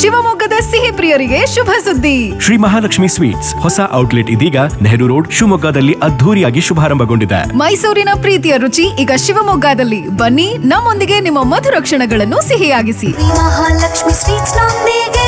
ಶಿವಮೊಗ್ಗದ ಸಿಹಿ ಪ್ರಿಯರಿಗೆ ಶುಭ ಸುದ್ದಿ ಶ್ರೀ ಮಹಾಲಕ್ಷ್ಮಿ ಸ್ವೀಟ್ಸ್ ಹೊಸ ಔಟ್ಲೆಟ್ ಇದೀಗ ನೆಹರು ರೋಡ್ ಶಿವಮೊಗ್ಗದಲ್ಲಿ ಅದ್ಧೂರಿಯಾಗಿ ಶುಭಾರಂಭಗೊಂಡಿದೆ ಮೈಸೂರಿನ ಪ್ರೀತಿಯ ರುಚಿ ಈಗ ಶಿವಮೊಗ್ಗದಲ್ಲಿ ಬನ್ನಿ ನಮ್ಮೊಂದಿಗೆ ನಿಮ್ಮ ಮಧುರ ಕ್ಷಣಗಳನ್ನು ಸಿಹಿಯಾಗಿಸಿ ಮಹಾಲಕ್ಷ್ಮಿ ಸ್ವೀಟ್ಸ್ ನೊಂದಿಗೆ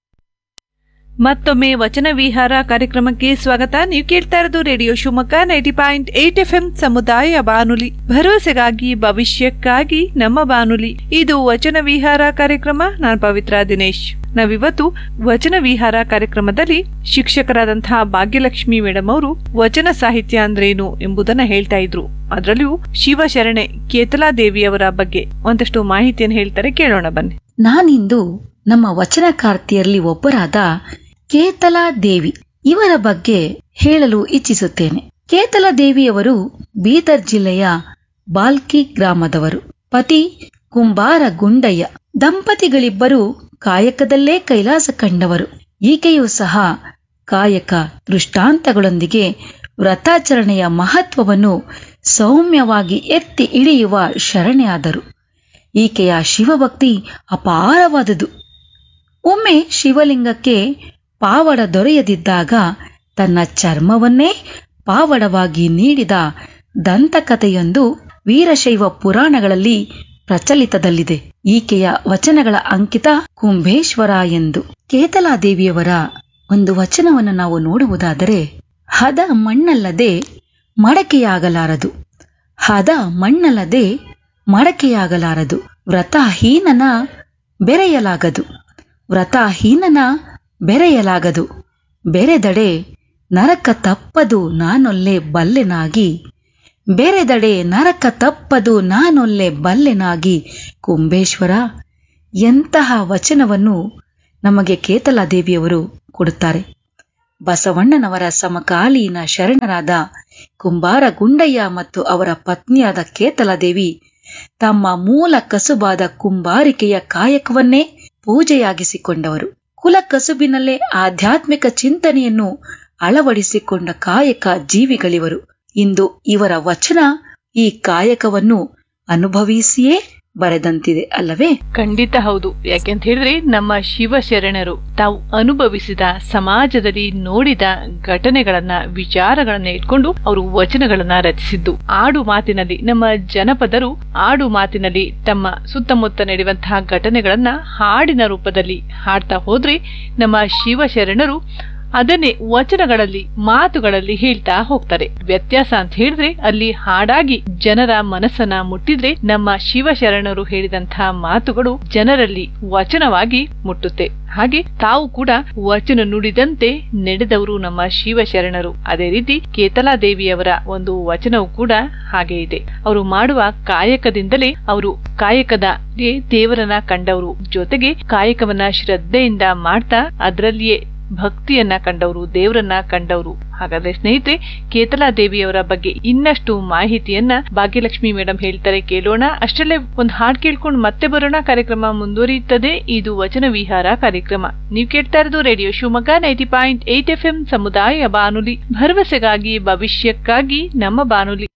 ಮತ್ತೊಮ್ಮೆ ವಚನ ವಿಹಾರ ಕಾರ್ಯಕ್ರಮಕ್ಕೆ ಸ್ವಾಗತ ನೀವು ಕೇಳ್ತಾ ಇರೋದು radio Shivamogga ninety point eight F M ಸಮುದಾಯ ಬಾನುಲಿ ಭರವಸೆಗಾಗಿ ಭವಿಷ್ಯಕ್ಕಾಗಿ ನಮ್ಮ ಬಾನುಲಿ ಇದು ವಚನ ವಿಹಾರ ಕಾರ್ಯಕ್ರಮ ನಾನು ಪವಿತ್ರ ದಿನೇಶ್ ನಾವಿವತ್ತು ವಚನ ವಿಹಾರ ಕಾರ್ಯಕ್ರಮದಲ್ಲಿ ಶಿಕ್ಷಕರಾದಂತಹ ಭಾಗ್ಯಲಕ್ಷ್ಮಿ ಮೇಡಮ್ ಅವರು ವಚನ ಸಾಹಿತ್ಯ ಅಂದ್ರೇನು ಎಂಬುದನ್ನ ಹೇಳ್ತಾ ಇದ್ರು ಅದರಲ್ಲಿಯೂ ಶಿವಶರಣೆ ಕೇತಲಾ ದೇವಿಯವರ ಬಗ್ಗೆ ಒಂದಷ್ಟು ಮಾಹಿತಿಯನ್ನು ಹೇಳ್ತಾರೆ ಕೇಳೋಣ ಬನ್ನಿ ನಾನಿಂದು ನಮ್ಮ ವಚನಕಾರ್ತಿಯರಲ್ಲಿ ಒಬ್ಬರಾದ ಕೇತಲಾ ದೇವಿ ಇವರ ಬಗ್ಗೆ ಹೇಳಲು ಇಚ್ಛಿಸುತ್ತೇನೆ ಕೇತಲಾ ದೇವಿಯವರು ಬೀದರ್ ಜಿಲ್ಲೆಯ ಬಾಲ್ಕಿ ಗ್ರಾಮದವರು ಪತಿ ಕುಂಬಾರ ಗುಂಡಯ್ಯ ದಂಪತಿಗಳಿಬ್ಬರು ಕಾಯಕದಲ್ಲೇ ಕೈಲಾಸ ಕಂಡವರು ಈಕೆಯೂ ಸಹ ಕಾಯಕ ದೃಷ್ಟಾಂತಗಳೊಂದಿಗೆ ವ್ರತಾಚರಣೆಯ ಮಹತ್ವವನ್ನು ಸೌಮ್ಯವಾಗಿ ಎತ್ತಿ ಹಿಡಿಯುವ ಶರಣೆಯಾದರು ಈಕೆಯ ಶಿವಭಕ್ತಿ ಅಪಾರವಾದುದು ಒಮ್ಮೆ ಶಿವಲಿಂಗಕ್ಕೆ ಪಾವಡ ದೊರೆಯದಿದ್ದಾಗ ತನ್ನ ಚರ್ಮವನ್ನೇ ಪಾವಡವಾಗಿ ನೀಡಿದ ದಂತಕಥೆಯೊಂದು ವೀರಶೈವ ಪುರಾಣಗಳಲ್ಲಿ ಪ್ರಚಲಿತದಲ್ಲಿದೆ ಈಕೆಯ ವಚನಗಳ ಅಂಕಿತ ಕುಂಭೇಶ್ವರ ಎಂದು ಕೇತಲಾದೇವಿಯವರ ಒಂದು ವಚನವನ್ನು ನಾವು ನೋಡುವುದಾದರೆ ಹದ ಮಣ್ಣಲ್ಲದೆ ಮಡಕೆಯಾಗಲಾರದು ಹದ ಮಣ್ಣಲ್ಲದೆ ಮಡಕೆಯಾಗಲಾರದು ವ್ರತಹೀನನ ಬೆರೆಯಲಾಗದು ವ್ರತಹೀನನ ಬೆರೆಯಲಾಗದು ಬೆರೆದಡೆ ನರಕ ತಪ್ಪದು ನಾನೊಲ್ಲೆ ಬಲ್ಲೆನಾಗಿ ಬೆರೆದಡೆ ನರಕ ತಪ್ಪದು ನಾನೊಲ್ಲೆ ಬಲ್ಲೆನಾಗಿ ಕುಂಬೇಶ್ವರ ಎಂತಹ ವಚನವನ್ನು ನಮಗೆ ಕೇತಲಾದೇವಿಯವರು ಕೊಡುತ್ತಾರೆ ಬಸವಣ್ಣನವರ ಸಮಕಾಲೀನ ಶರಣರಾದ ಕುಂಬಾರ ಗುಂಡಯ್ಯ ಮತ್ತು ಅವರ ಪತ್ನಿಯಾದ ಕೇತಲಾದೇವಿ ತಮ್ಮ ಮೂಲ ಕಸುಬಾದ ಕುಂಬಾರಿಕೆಯ ಕಾಯಕವನ್ನೇ ಪೂಜೆಯಾಗಿಸಿಕೊಂಡವರು ಕುಲ ಕಸುಬಿನಲ್ಲೇ ಆಧ್ಯಾತ್ಮಿಕ ಚಿಂತನೆಯನ್ನು ಅಳವಡಿಸಿಕೊಂಡ ಕಾಯಕ ಜೀವಿಗಳಿವರು ಇಂದು ಇವರ ವಚನ ಈ ಕಾಯಕವನ್ನು ಅನುಭವಿಸಿಯೇ ಬರೆದಂತಿದೆ ಅಲ್ಲವೇ ಖಂಡಿತ ಹೌದು ಯಾಕೆಂತ ಹೇಳಿದ್ರೆ ನಮ್ಮ ಶಿವಶರಣರು ತಾವು ಅನುಭವಿಸಿದ ಸಮಾಜದಲ್ಲಿ ನೋಡಿದ ಘಟನೆಗಳನ್ನ ವಿಚಾರಗಳನ್ನ ಇಟ್ಕೊಂಡು ಅವರು ವಚನಗಳನ್ನ ರಚಿಸಿದ್ದು ಆಡು ಮಾತಿನಲ್ಲಿ ನಮ್ಮ ಜನಪದರು ಆಡು ಮಾತಿನಲ್ಲಿ ತಮ್ಮ ಸುತ್ತಮುತ್ತ ನಡೆಯುವಂತಹ ಘಟನೆಗಳನ್ನ ಹಾಡಿನ ರೂಪದಲ್ಲಿ ಹಾಡ್ತಾ ಹೋದ್ರೆ ನಮ್ಮ ಶಿವಶರಣರು ಅದನ್ನೇ ವಚನಗಳಲ್ಲಿ ಮಾತುಗಳಲ್ಲಿ ಹೇಳ್ತಾ ಹೋಗ್ತಾರೆ ವ್ಯತ್ಯಾಸ ಅಂತ ಹೇಳಿದ್ರೆ ಅಲ್ಲಿ ಹಾಡಾಗಿ ಜನರ ಮನಸ್ಸನ್ನ ಮುಟ್ಟಿದ್ರೆ ನಮ್ಮ ಶಿವಶರಣರು ಹೇಳಿದಂತಹ ಮಾತುಗಳು ಜನರಲ್ಲಿ ವಚನವಾಗಿ ಮುಟ್ಟುತ್ತೆ ಹಾಗೆ ತಾವು ಕೂಡ ವಚನ ನುಡಿದಂತೆ ನಡೆದವರು ನಮ್ಮ ಶಿವಶರಣರು ಅದೇ ರೀತಿ ಕೇತಲಾ ದೇವಿಯವರ ಒಂದು ವಚನವು ಕೂಡ ಹಾಗೆ ಇದೆ ಅವರು ಮಾಡುವ ಕಾಯಕದಿಂದಲೇ ಅವರು ಕಾಯಕದ ದೇವರನ್ನ ಕಂಡವರು ಜೊತೆಗೆ ಕಾಯಕವನ್ನ ಶ್ರದ್ಧೆಯಿಂದ ಮಾಡ್ತಾ ಅದರಲ್ಲಿಯೇ ಭಕ್ತಿಯನ್ನ ಕಂಡವರು ದೇವರನ್ನ ಕಂಡವರು ಹಾಗಾದ್ರೆ ಸ್ನೇಹಿತರೆ ಕೇತಲಾ ದೇವಿಯವರ ಬಗ್ಗೆ ಇನ್ನಷ್ಟು ಮಾಹಿತಿಯನ್ನ ಭಾಗ್ಯಲಕ್ಷ್ಮಿ ಮೇಡಮ್ ಹೇಳ್ತಾರೆ ಕೇಳೋಣ ಅಷ್ಟರಲ್ಲೇ ಒಂದು ಹಾಡ್ ಕೇಳ್ಕೊಂಡು ಮತ್ತೆ ಬರೋಣ ಕಾರ್ಯಕ್ರಮ ಮುಂದುವರಿಯುತ್ತದೆ ಇದು ವಚನ ವಿಹಾರ ಕಾರ್ಯಕ್ರಮ ನೀವು ಕೇಳ್ತಾ ಇರೋದು radio Shivamogga ninety point eight F M ಸಮುದಾಯ ಬಾನುಲಿ ಭರವಸೆಗಾಗಿ ಭವಿಷ್ಯಕ್ಕಾಗಿ ನಮ್ಮ ಬಾನುಲಿ